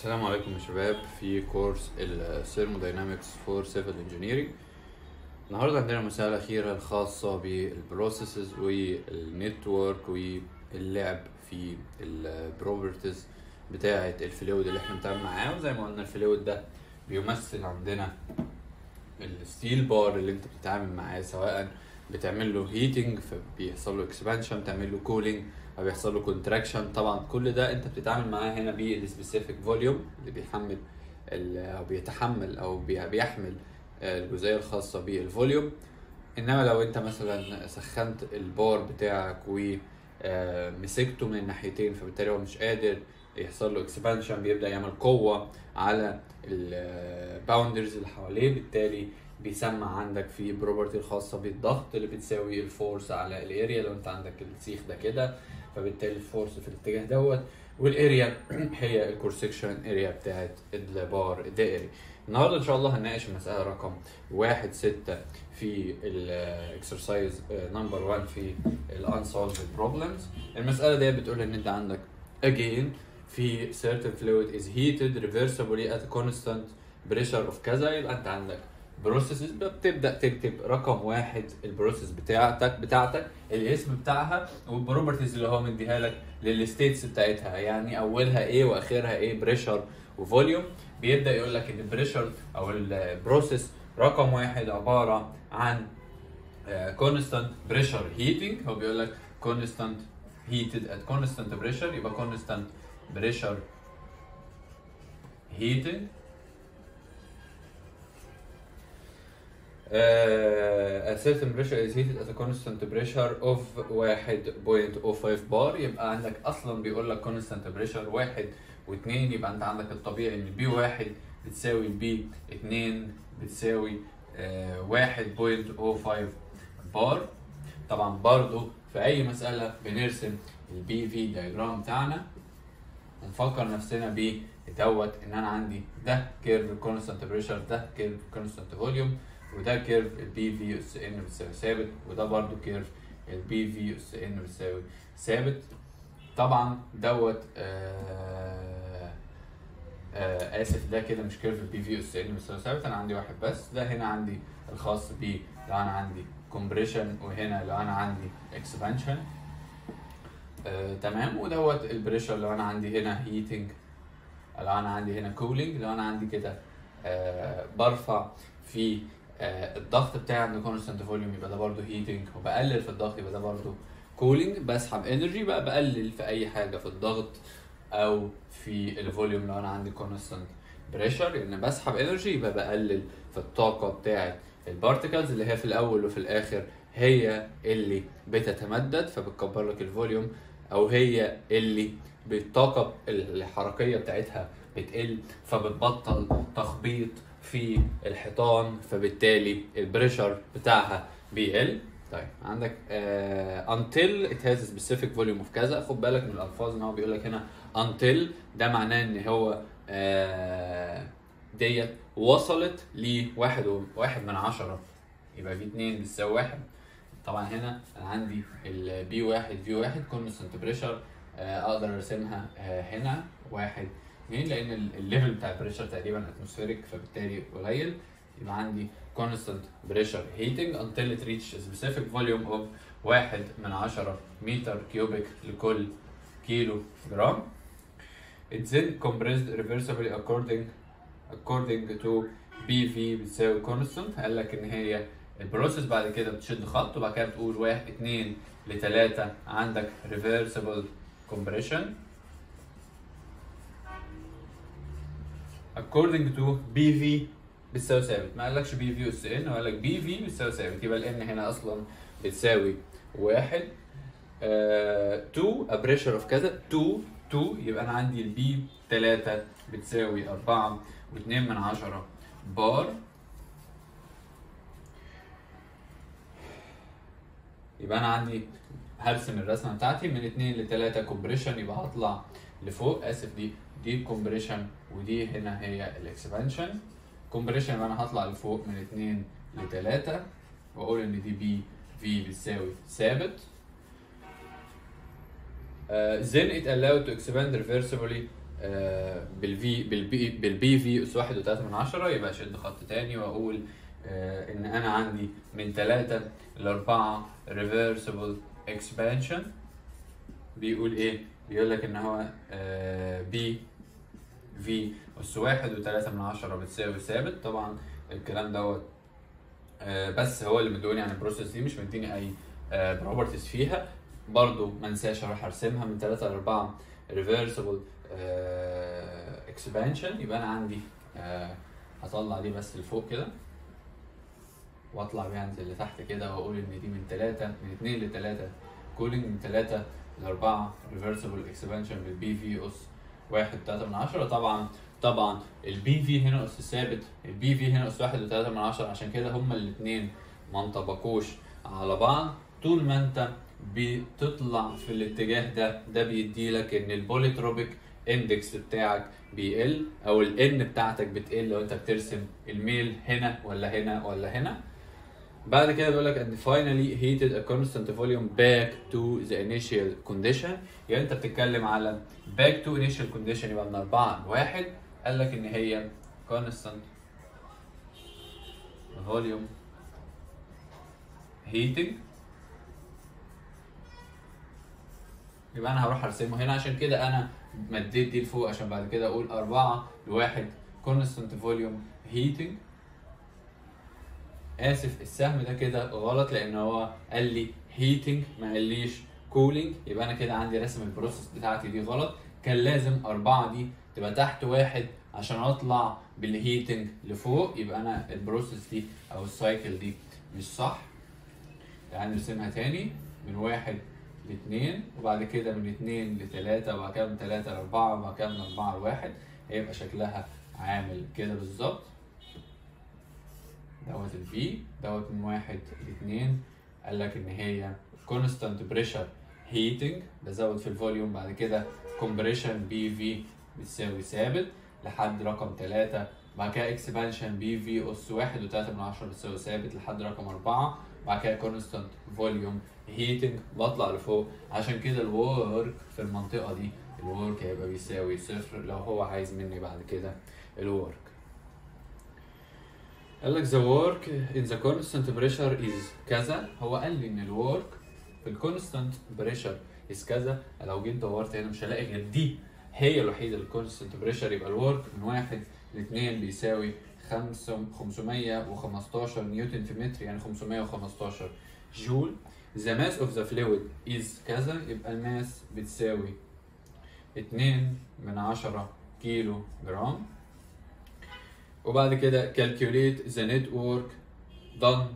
السلام عليكم يا شباب في كورس الثيرموداينامكس فور سيفل انجينيرنج النهارده عندنا مسألة أخيرة الخاصة بالبروسيسز والنتورك واللعب في البروبرتيز بتاعة الفلويد اللي احنا بنتعامل معاه وزي ما قلنا الفلويد ده بيمثل عندنا الستيل بار اللي انت بتتعامل معاه سواء بتعمل له هيتنج فبيحصل له اكسبانشن تعمل له كولينج فبيحصل له كونتراكشن طبعا كل ده انت بتتعامل معاه هنا بالسبيسيفيك فوليوم اللي بيحمل ال- او بيتحمل او بي- بيحمل الجزئيه الخاصه بالفوليوم انما لو انت مثلا سخنت البار بتاعك ومسكته من الناحيتين فبالتالي هو مش قادر يحصل له اكسبانشن بيبدا يعمل قوه على الباوندرز اللي حواليه بالتالي بيسمع عندك في بروبرتي الخاصه بالضغط اللي بتساوي الفورس على الاريا لو انت عندك السيخ ده كده فبالتالي الفورس في الاتجاه دوت والاريا هي الكورسكشن اريا بتاعت البار الدائري النهارده ان شاء الله هنناقش المساله رقم واحد ستة في الاكسرسايز نمبر 1 في الانسولفد بروبلمز المساله دي بتقول ان انت عندك again في certain fluid is heated reversibly at a constant pressure of كذا يبقى انت عندك بروسيسز بتبدا تكتب رقم واحد البروسيس بتاعتك بتاعتك الاسم بتاعها والبروبرتيز اللي هو مديها لك للستيتس بتاعتها يعني اولها ايه واخرها ايه بريشر وفوليوم بيبدا يقول لك ان البريشر او البروسيس رقم واحد عباره عن كونستانت بريشر هيتنج هو بيقول لك كونستانت heated at constant pressure يبقى constant pressure heating uh, a certain pressure is heated at a constant pressure of 1.05 بار يبقى عندك اصلا بيقول لك constant pressure واحد واثنين يبقى انت عندك الطبيعي ان بي واحد بتساوي بي اتنين بتساوي uh, 1.05 بار طبعا برضو في اي مسألة بنرسم البي في دايجرام بتاعنا ونفكر نفسنا بيه دوت ان انا عندي ده كيرف كونستانت بريشر ده كيرف كونستانت فوليوم وده كيرف البي في اس ان بتساوي ثابت وده برضو كيرف البي في اس ان بتساوي ثابت طبعا دوت آه آه اسف ده كده مش كيرف البي في اس ان بتساوي ثابت انا عندي واحد بس ده هنا عندي الخاص ب لو انا عندي كومبريشن وهنا لو انا عندي اكسبانشن آه تمام ودوت البريشر لو انا عندي هنا هيتنج لو انا عندي هنا كولينج لو انا عندي كده آه برفع في آه الضغط بتاعي عند كونستانت فوليوم يبقى ده برضه هيتنج وبقلل في الضغط يبقى ده برضه كولينج بسحب انرجي بقى بقلل في اي حاجه في الضغط او في الفوليوم لو انا عندي كونستانت بريشر يعني بسحب انرجي يبقى بقلل في الطاقه بتاعه البارتكلز اللي هي في الاول وفي الاخر هي اللي بتتمدد فبتكبر لك الفوليوم او هي اللي بالطاقه الحركيه بتاعتها بتقل فبتبطل تخبيط في الحيطان فبالتالي البريشر بتاعها بيقل طيب عندك uh, until it has a specific volume of كذا خد بالك من الالفاظ ان هو بيقول لك هنا until ده معناه ان هو uh, ديت وصلت لواحد و... واحد من عشرة يبقى في اتنين بتساوي واحد طبعا هنا انا عندي البي واحد في واحد كونستنت بريشر اقدر ارسمها آه هنا واحد اتنين لان الليفل بتاع البريشر تقريبا اتموسفيريك فبالتالي قليل يبقى عندي constant pressure heating until it reaches a specific volume of واحد من عشرة متر كيوبيك لكل كيلو جرام It's then compressed reversibly according according to BV بتساوي constant قال لك ان هي البروسيس بعد كده بتشد خط وبعد كده بتقول واحد اتنين لتلاتة عندك reversible compression according to BV بتساوي ثابت ما قالكش بي في اس ان قال لك بي في بتساوي ثابت يبقى الان هنا اصلا بتساوي واحد 2 uh, a pressure of كذا 2 2 يبقى انا عندي البي 3 بتساوي 4 و2 من عشرة بار يبقى انا عندي هرسم الرسمه بتاعتي من 2 ل 3 كومبريشن يبقى هطلع لفوق اسف دي دي كومبريشن ودي هنا هي الاكسبانشن كومبريشن يبقى انا هطلع لفوق من 2 ل 3 واقول ان دي بي في بتساوي ثابت Uh, then it allowed to expand reversibly uh, آه، بالفي بالبي بالبي في اس واحد وتلاتة من عشرة يبقى اشد خط تاني واقول آه، ان انا عندي من تلاتة لأربعة reversible expansion بيقول ايه؟ بيقول لك ان هو بي في اس واحد وتلاتة من عشرة بتساوي ثابت طبعا الكلام دوت آه، بس هو اللي مدوني عن البروسيس دي مش مديني اي بروبرتيز فيها برضو ما انساش اروح ارسمها من 3 ل 4 ريفرسبل اكسبانشن يبقى انا عندي آه، هطلع دي بس لفوق كده واطلع بيها انزل لتحت كده واقول ان دي من 3 من 2 ل 3 كولينج من 3 ل 4 ريفرسبل اكسبانشن بالبي في اس 1 3 من 10 طبعا طبعا البي في هنا اس ثابت البي في هنا اس 1 و3 من 10 عشان كده هما الاثنين ما انطبقوش على بعض طول ما انت بتطلع في الاتجاه ده ده بيدي لك ان البوليتروبيك اندكس بتاعك بيقل او الان بتاعتك بتقل لو انت بترسم الميل هنا ولا هنا ولا هنا بعد كده بيقول لك ان finally heated a constant volume back to the initial condition يعني انت بتتكلم على back to initial condition يبقى من 4 ل 1 قال لك ان هي constant volume heating يبقى انا هروح ارسمه هنا عشان كده انا مديت دي لفوق عشان بعد كده اقول 4 لواحد constant volume heating اسف السهم ده كده غلط لان هو قال لي heating ما قاليش cooling يبقى انا كده عندي رسم البروسيس بتاعتي دي غلط كان لازم أربعة دي تبقى تحت واحد عشان اطلع بالهيتنج لفوق يبقى انا البروسيس دي او السايكل دي مش صح يعني نرسمها تاني من واحد لاثنين وبعد كده من اثنين لثلاثة وبعد كده من ثلاثة لأربعة وبعد كده من أربعة لواحد هيبقى شكلها عامل كده بالظبط دوت الفي دوت من واحد لاثنين قال لك ان هي constant pressure heating ده زود في الفوليوم بعد كده compression بي في بتساوي ثابت لحد رقم ثلاثة بعد كده expansion بي في أس واحد وتلاتة من عشرة بتساوي ثابت لحد رقم أربعة بعد كده constant volume heating بطلع لفوق عشان كده الورك في المنطقة دي الورك هيبقى بيساوي صفر لو هو عايز مني بعد كده الورك قال لك the work in the constant pressure is كذا هو قال لي ان الورك في الكونستانت بريشر is كذا لو جيت دورت هنا مش هلاقي غير دي هي الوحيده الكونستانت بريشر يبقى الورك من واحد لاثنين بيساوي خمسة 515 نيوتن في متر يعني 515 جول the mass of the fluid is كذا يبقى الماس بتساوي 2 من 10 كيلو جرام وبعد كده calculate the net work done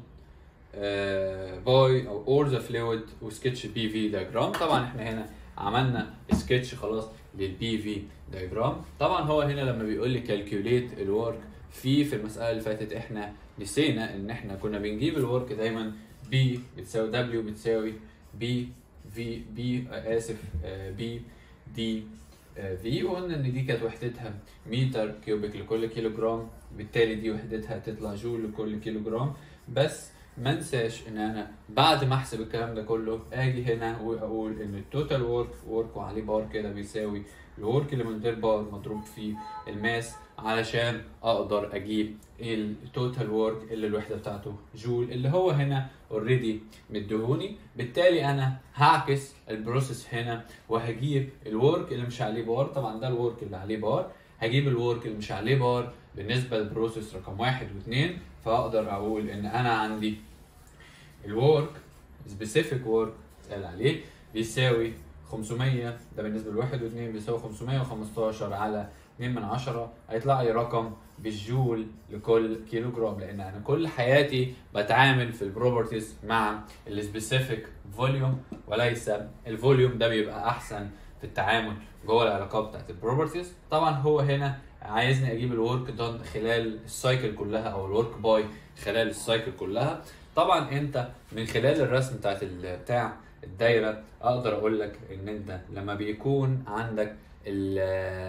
uh, by or the fluid وسكتش بي في diagram طبعا احنا هنا عملنا سكتش خلاص للبي في diagram طبعا هو هنا لما بيقول لي calculate الورك في في المسألة اللي فاتت احنا نسينا ان احنا كنا بنجيب الورك دايما بي بتساوي دبليو بتساوي بي في بي اسف بي دي في وقلنا ان دي كانت وحدتها متر كيوبيك لكل كيلو جرام بالتالي دي وحدتها تطلع جول لكل كيلو جرام بس ما انساش ان انا بعد ما احسب الكلام ده كله اجي هنا واقول ان التوتال ورك ورك وعليه بار كده بيساوي الورك اللي من غير بار مضروب في الماس علشان اقدر اجيب التوتال ورك اللي الوحده بتاعته جول اللي هو هنا اوريدي مديهوني بالتالي انا هعكس البروسيس هنا وهجيب الورك اللي مش عليه بار طبعا ده الورك اللي عليه بار هجيب الورك اللي مش عليه بار بالنسبه للبروسيس رقم واحد واثنين فاقدر اقول ان انا عندي الورك سبيسيفيك ورك اتقال عليه بيساوي 500 ده بالنسبه لواحد واثنين بيساوي 515 على 2 من 10 هيطلع لي رقم بالجول لكل كيلو جرام لان انا كل حياتي بتعامل في البروبرتيز مع السبيسيفيك فوليوم وليس الفوليوم ده بيبقى احسن في التعامل جوه العلاقات بتاعت البروبرتيز طبعا هو هنا عايزني اجيب الورك دون خلال السايكل كلها او الورك باي خلال السايكل كلها طبعا انت من خلال الرسم بتاعت بتاع الدايره اقدر اقول لك ان انت لما بيكون عندك ال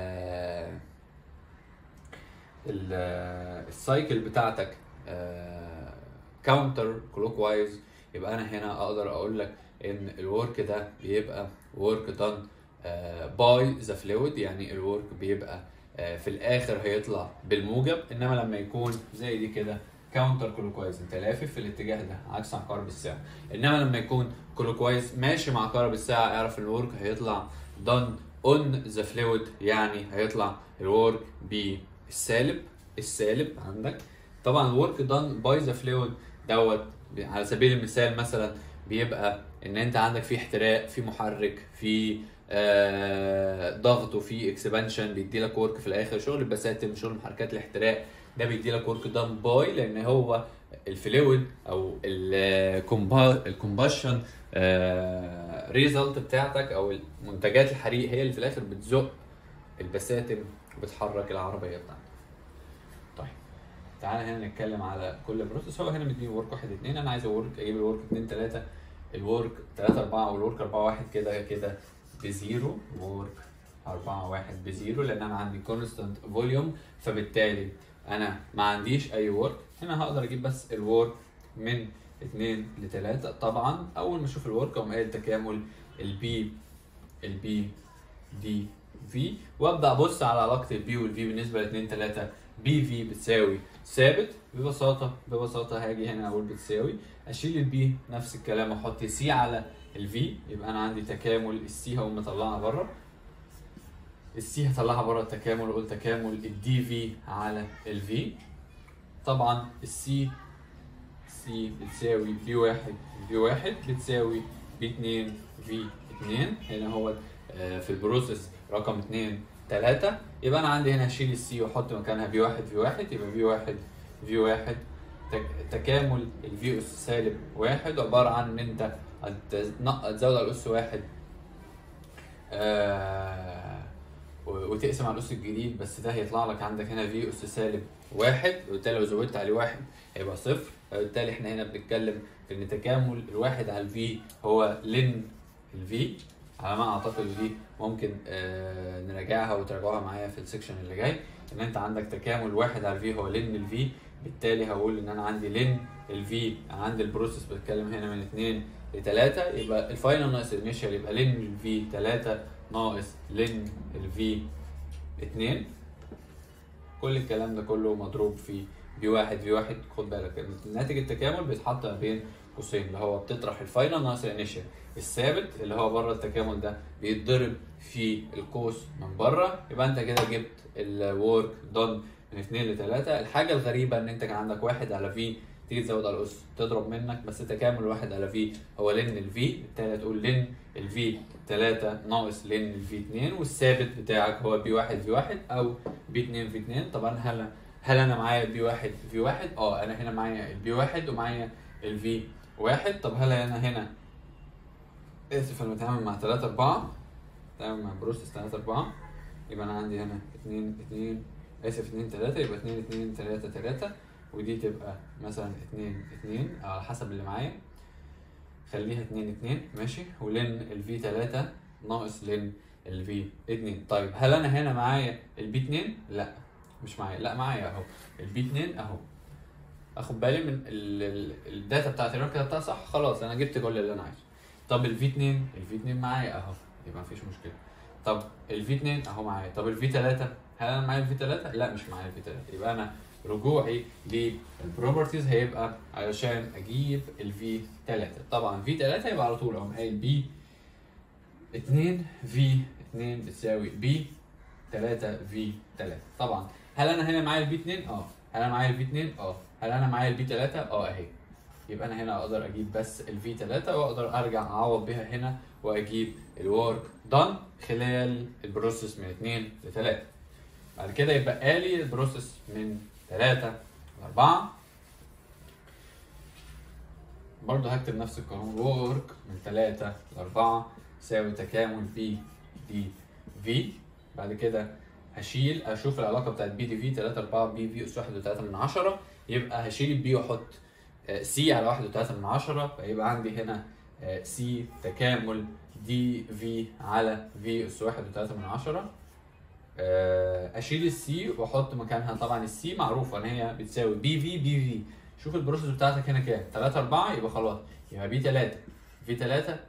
ال السايكل بتاعتك كاونتر كلوك وايز يبقى انا هنا اقدر اقول لك ان الورك ده بيبقى ورك دان باي ذا فلويد يعني الورك بيبقى آه، في الاخر هيطلع بالموجب انما لما يكون زي دي كده كاونتر كلوكوايز انت لافف في الاتجاه ده عكس عقارب الساعه انما لما يكون كلوكوايز ماشي مع عقارب الساعه اعرف الورك هيطلع دون اون ذا فلويد يعني هيطلع الورك بالسالب السالب عندك طبعا الورك دون باي ذا فلويد دوت على سبيل المثال مثلا بيبقى ان انت عندك في احتراق في محرك في آه ضغط وفي اكسبانشن بيدي لك ورك في الاخر شغل البساتم شغل محركات الاحتراق ده بيدي لك ورك دان باي لان هو الفلويد او الكومباشن ريزلت بتاعتك او منتجات الحريق هي اللي في الاخر بتزق البساتم وبتحرك العربيه بتاعتك طيب تعالى هنا نتكلم على كل بروسيس هو هنا مديني ورك واحد اتنين انا عايز ورك اجيب الورك اتنين تلاته الورك تلاته اربعه والورك اربعه واحد كده كده بزيرو وورك اربعه واحد بزيرو لان انا عندي كونستانت فوليوم فبالتالي انا ما عنديش اي ورك هنا هقدر اجيب بس الورك من اتنين لتلاته طبعا اول ما اشوف الورك اقوم قايل تكامل البي البي دي في وابدا ابص على علاقه البي والفي بالنسبه ل 2 3 بي في بتساوي ثابت ببساطه ببساطه هاجي هنا اقول بتساوي اشيل البي نفس الكلام احط سي على الفي يبقى انا عندي تكامل السي هقوم مطلعها بره السي هطلعها بره التكامل واقول تكامل الدي في على الفي طبعا السي سي بتساوي بي واحد بي واحد بتساوي بي اتنين في اتنين هنا هو آه، في البروسيس رقم اتنين تلاتة يبقى انا عندي هنا هشيل السي واحط مكانها بي واحد في واحد يبقى بي واحد في واحد تك- تكامل الفي اس سالب واحد عبارة عن ان انت هتنق- هتزود على الاس واحد آه و- وتقسم على الاس الجديد بس ده هيطلع لك عندك هنا في اس سالب واحد وبالتالي لو زودت عليه واحد هيبقى صفر فبالتالي احنا هنا بنتكلم في ان تكامل الواحد على الفي هو لن الفي على ما اعتقد دي ممكن آه نراجعها وتراجعوها معايا في السكشن اللي جاي ان انت عندك تكامل واحد على الفي هو لن الفي بالتالي هقول ان انا عندي لن الفي عند البروسيس بتكلم هنا من 2 ل 3 يبقى الفاينل ناقص الانيشال يبقى لن الفي 3 ناقص لن الفي 2 كل الكلام ده كله مضروب في بي واحد في واحد خد بالك إن ناتج التكامل بيتحط ما بين قوسين اللي هو بتطرح الفاينل ناقص الانيشال الثابت اللي هو بره التكامل ده بيتضرب في القوس من بره يبقى انت كده جبت الورك دون من 2 ل 3 الحاجه الغريبه ان انت كان عندك واحد على في تيجي تزود على الاس تضرب منك بس تكامل واحد على في هو لن الفي بالتالي تقول لن الفي 3 ناقص لن الفي 2 والثابت بتاعك هو بي 1 في 1 او بي 2 في 2 طبعا هل هل انا معايا البي 1 في 1 اه انا هنا معايا البي 1 ومعايا الفي 1 طب هل انا هنا اسف انا بتعامل مع 3 4 بتعامل مع بروسيس 3 4 يبقى انا عندي هنا 2 2 اسف 2 3 يبقى 2 2 3 3 ودي تبقى مثلا 2 2 على حسب اللي معايا خليها 2 2 ماشي ولن الفي 3 ناقص لن الفي 2 طيب هل انا هنا معايا البي 2 لا مش معايا لا معايا اهو البي 2 اهو اخد بالي من ال- ال- الداتا بتاعتي لو أنا كتبتها صح خلاص انا جبت كل اللي انا عايزه طب الفي 2 الفي 2 معايا اهو يبقى مفيش مشكله طب الفي 2 اهو معايا طب الفي 3 هل انا معايا الفي 3 لا مش معايا الفي 3 يبقى انا رجوعي للبروبرتيز هيبقى علشان اجيب الفي 3 طبعا في 3 يبقى على طول اقوم قايل بي 2 في 2 بتساوي بي 3 في 3 طبعا هل انا هنا معايا البي 2 اه هل انا معايا البي 2 اه هل انا معايا البي 3 اه اهي يبقى انا هنا اقدر اجيب بس الفي 3 واقدر ارجع اعوض بيها هنا واجيب الورك دان خلال البروسيس من 2 ل 3 بعد كده يبقى لي البروسيس من 3 ل 4 برضه هكتب نفس القانون وورك من 3 ل 4 يساوي تكامل بي دي في بعد كده هشيل اشوف العلاقه بتاعت بي دي في 3 4 بي في اس 1 و3 من 10 يبقى هشيل البي واحط سي على 1 و3 من 10 فيبقى عندي هنا سي تكامل دي في على في اس 1 و3 من 10 آه، اشيل السي واحط مكانها طبعا السي معروفه ان هي بتساوي بي في بي في شوف البروسيس بتاعتك هنا كام 3 4 يبقى خلاص يبقى بي 3 في 3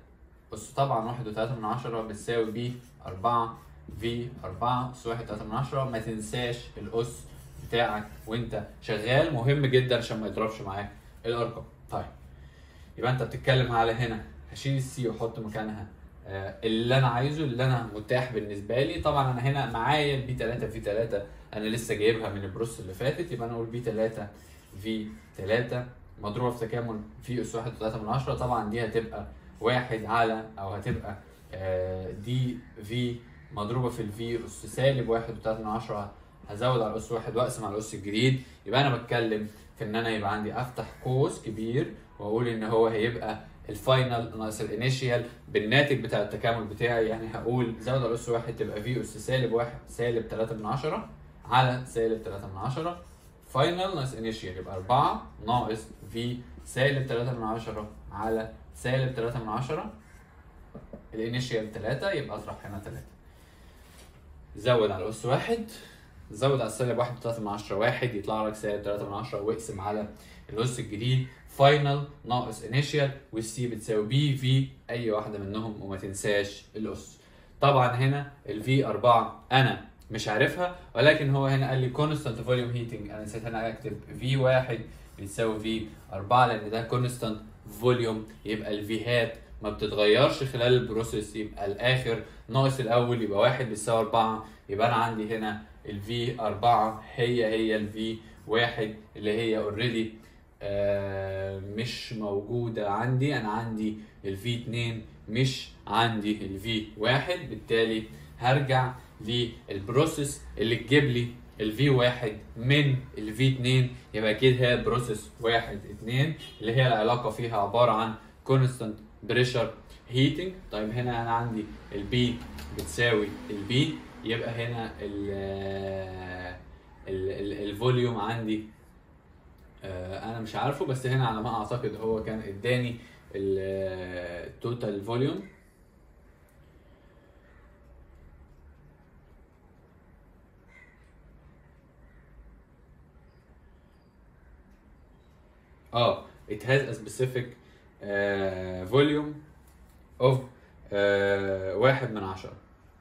أس طبعا واحد وتلاتة من عشرة بتساوي بي أربعة في أربعة أس واحد تلاتة من عشرة ما تنساش الأس بتاعك وأنت شغال مهم جدا عشان ما يضربش معاك الأرقام طيب يبقى أنت بتتكلم على هنا هشيل السي واحط مكانها آه، اللي انا عايزه اللي انا متاح بالنسبه لي طبعا انا هنا معايا البي 3 في 3 انا لسه جايبها من البروس اللي فاتت يبقى انا اقول بي 3 في 3 مضروبه في تكامل في اس 1 3 من 10 طبعا دي هتبقى واحد على او هتبقى آه، دي في مضروبه في الفي اس سالب 1 و3 من 10 هزود على الاس واحد واقسم على الاس الجديد يبقى انا بتكلم في ان انا يبقى عندي افتح قوس كبير واقول ان هو هيبقى الفاينل ناقص الانيشيال بالناتج بتاع التكامل بتاعي يعني هقول زود على اس واحد تبقى في اس سالب واحد سالب 3 من 10 على سالب 3 من 10 فاينل ناقص انيشيال يبقى 4 ناقص في سالب 3 من 10 على سالب 3 من 10 الانيشيال 3 يبقى اطرح هنا 3 زود على اس واحد زود على السالب 1 3 من 10 واحد يطلع لك سالب 3 من 10 واقسم على الاس الجديد فاينل ناقص انيشيال والسي بتساوي بي في اي واحده منهم وما تنساش الاس طبعا هنا الفي 4 انا مش عارفها ولكن هو هنا قال لي كونستانت فوليوم هيتنج انا نسيت هنا اكتب في 1 بتساوي في 4 لان ده كونستانت فوليوم يبقى الفيهات ما بتتغيرش خلال البروسيس يبقى الاخر ناقص الاول يبقى 1 بيساوي 4 يبقى انا عندي هنا الفي 4 هي هي الفي 1 اللي هي اوريدي مش موجودة عندي أنا عندي الفي 2 مش عندي الفي 1 بالتالي هرجع للبروسيس اللي تجيب لي الفي 1 من الفي 2 يبقى اكيد هي بروسيس 1 2 اللي هي العلاقه فيها عباره عن كونستانت بريشر هيتنج طيب هنا انا عندي البي بتساوي البي يبقى هنا الفوليوم عندي آه، انا مش عارفه بس هنا على ما اعتقد هو كان اداني التوتال فوليوم اه it has a specific uh, volume of uh, واحد من عشرة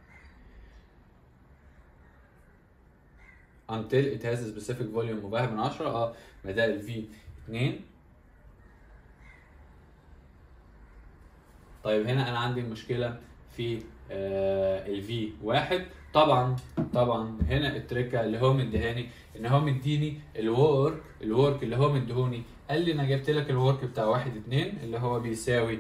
until it has a specific volume of واحد من عشرة اه ما ده ال V 2 طيب هنا انا عندي مشكلة في آه ال V 1 طبعا طبعا هنا التركه اللي هو مديهاني ان هو مديني الورك الورك اللي هو مديهوني قال لي انا جبت لك الورك بتاع 1 2 اللي هو بيساوي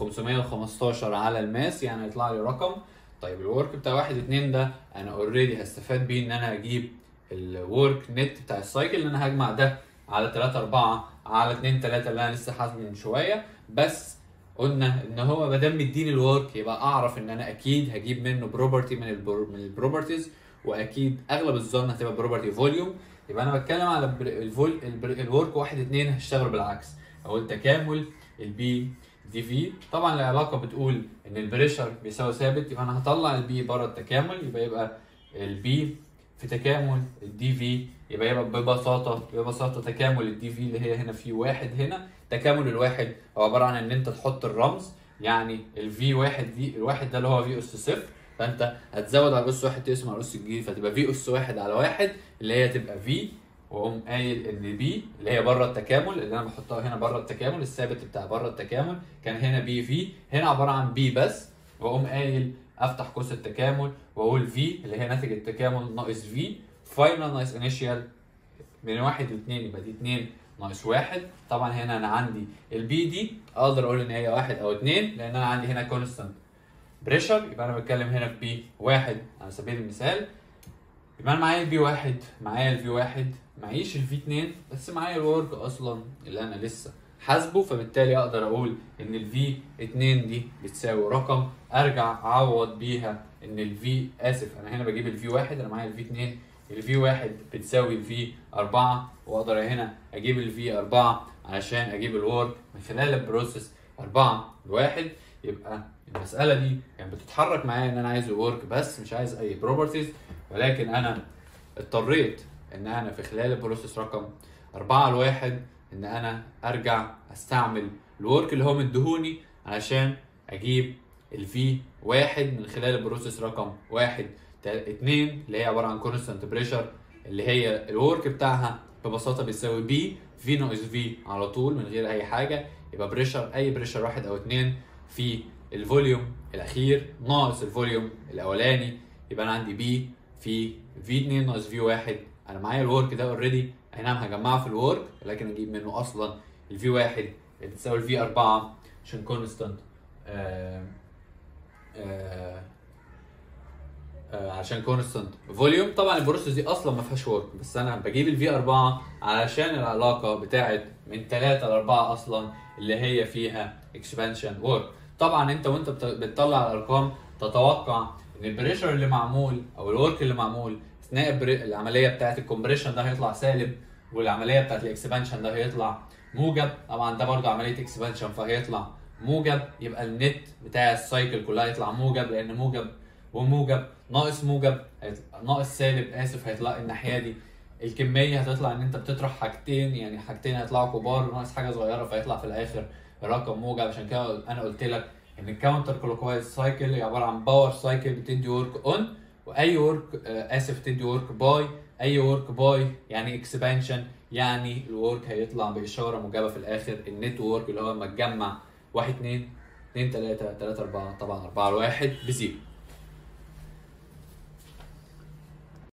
515 على الماس يعني هيطلع لي رقم طيب الورك بتاع 1 2 ده انا اوريدي هستفاد بيه ان انا اجيب الورك نت بتاع السايكل اللي انا هجمع ده على 3 4 على 2 3 اللي انا لسه حاسبه من شويه بس قلنا ان هو ما دام مديني الورك يبقى اعرف ان انا اكيد هجيب منه بروبرتي من البر... من البروبرتيز واكيد اغلب الظن هتبقى بروبرتي فوليوم يبقى انا بتكلم على البر... الفول البر... الورك واحد اتنين هشتغل بالعكس اقول تكامل البي دي في طبعا العلاقه بتقول ان البريشر بيساوي ثابت يبقى انا هطلع البي بره التكامل يبقى يبقى البي في تكامل الدي في يبقى يبقى ببساطه ببساطه تكامل الدي في اللي هي هنا في واحد هنا تكامل الواحد هو عباره عن ان انت تحط الرمز يعني الفي واحد دي الواحد ده اللي هو في اس صفر فانت هتزود على اس واحد تقسم على اس الجديد فتبقى في اس واحد على واحد اللي هي تبقى في واقوم قايل ان بي اللي هي بره التكامل اللي انا بحطها هنا بره التكامل الثابت بتاع بره التكامل كان هنا بي في هنا عباره عن بي بس واقوم قايل افتح قوس التكامل واقول في اللي هي ناتج التكامل ناقص في فاينل ناقص انيشيال من واحد واثنين يبقى دي اثنين ناقص واحد طبعا هنا انا عندي البي دي اقدر اقول ان هي واحد او اثنين لان انا عندي هنا كونستانت بريشر يبقى انا بتكلم هنا في بي واحد على سبيل المثال يبقى انا معايا البي واحد معايا الفي واحد معيش الفي اتنين بس معايا الورك اصلا اللي انا لسه حاسبه فبالتالي اقدر اقول ان الفي اتنين دي بتساوي رقم ارجع اعوض بيها ان الفي اسف انا هنا بجيب الفي واحد انا معايا الفي اتنين الفي واحد بتساوي الفي أربعة وأقدر هنا أجيب الفي أربعة علشان أجيب الورك من خلال البروسيس أربعة لواحد يبقى المسألة دي يعني بتتحرك معايا إن أنا عايز الورك بس مش عايز أي بروبرتيز ولكن أنا اضطريت إن أنا في خلال البروسيس رقم أربعة لواحد إن أنا أرجع أستعمل الورك اللي هو مديهوني علشان أجيب الفي واحد من خلال البروسيس رقم واحد تا- اتنين اللي هي عباره عن كونستانت بريشر اللي هي الورك بتاعها ببساطه بيساوي بي في ناقص في على طول من غير اي حاجه يبقى بريشر اي بريشر واحد او اتنين في الفوليوم الاخير ناقص الفوليوم الاولاني يبقى انا عندي بي في في 2 ناقص في 1 انا معايا الورك ده اوريدي اي نعم هجمعه في الورك ولكن اجيب منه اصلا الفي 1 اللي بتساوي الفي 4 عشان كونستانت آه آه آه عشان كونستانت فوليوم طبعا البروسيس دي اصلا ما فيهاش ورك بس انا بجيب الفي 4 علشان العلاقه بتاعت من 3 ل 4 اصلا اللي هي فيها اكسبانشن ورك طبعا انت وانت بت- بتطلع الارقام تتوقع ان البريشر اللي معمول او الورك اللي معمول اثناء البري- العمليه بتاعت الكومبريشن ده هيطلع سالب والعمليه بتاعت الاكسبانشن ده هيطلع موجب طبعا ده برضه عمليه اكسبانشن فهيطلع موجب يبقى النت بتاع السايكل كلها يطلع موجب لان موجب وموجب ناقص موجب هيطلع ناقص سالب اسف هيطلع الناحيه دي الكميه هتطلع ان انت بتطرح حاجتين يعني حاجتين هيطلعوا كبار وناقص حاجه صغيره فيطلع في الاخر رقم موجب عشان كده انا قلت لك ان الكاونتر كلوكوايز سايكل هي عباره عن باور سايكل بتدي ورك اون واي ورك اسف تدي ورك باي اي ورك باي يعني اكسبانشن يعني الورك هيطلع باشاره موجبه في الاخر النت ورك اللي هو لما تجمع 1 2 2 3 3 4 طبعا 4 1 بزيرو